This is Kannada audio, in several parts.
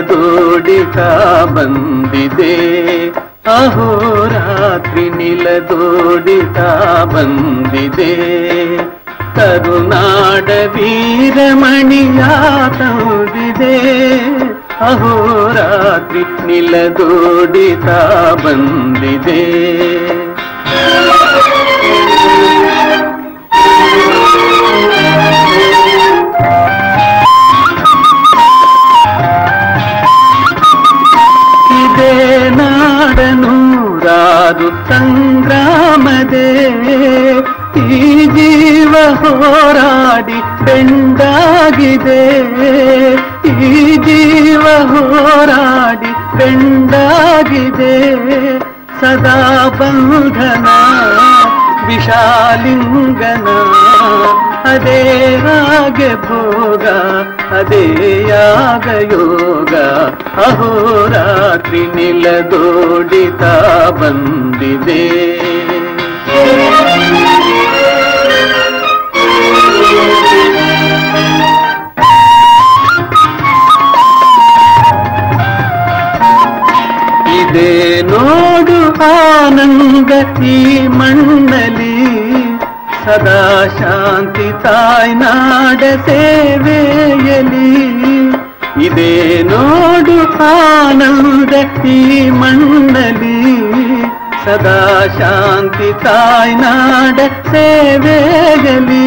ನಿಲದೋಡಿತ ಬಂದಿದೆ ಅಹೋರಾತ್ರಿ ನಿಲದೋಡಿತ ಬಂದಿದೆ ಕರುನಾಡ ವೀರಮಣಿಯ ತಂದಿದೆ ಅಹೋರಾತ್ರಿ ನಿಲದೋಡಿತ ಬಂದಿದೆ ಇದೇ ನಾಡನೂರಾರು ಸಂಗ್ರಾಮದೇ ಈ ಜೀವ ಹೋರಾಡಿ ಬೆಂಡಾಗಿದೆ ಈ ಜೀವ ಹೋರಾಡಿ ಬೆಂಡಾಗಿದೆ ಸದಾ ಬಂಧನ ವಿಶಾಲಿಂಗನ ಅದೇ ಹಾಗೆ ಭೋಗ ಅದೇ ಯಾಗ ಯೋಗ ಅಹೋರಾತ್ರಿ ನಿಲದೋಡಿತ ಬಂದಿದೆ ಇದೇ ನೋಡು ಆನಂದ ಈ ಮಣ್ಣಲಿ ಸದಾ ಶಾಂತಿ ತಾಯ್ನಾಡ ಸೇವೆಯಲಿ ಇದೇ ನೋಡು ಆನಂದ ಈ ಮಣ್ಣಲಿ ಸದಾ ಶಾಂತಿ ತಾಯ್ನಾಡ ಸೇವೆಯಲಿ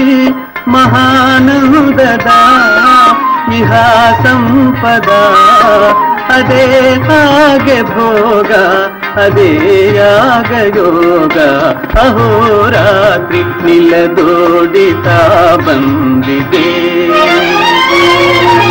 ಮಹಾನಂದದ ಇಹ ಸಂಪದ ಅದೇ ಹಾಗೆ ಭೋಗ ಅದೇ ಯಾಗ ಯೋಗ ಅಹೋರಾತ್ರಿ ನಿಲದೋಡಿತ ಬಂದಿದೆ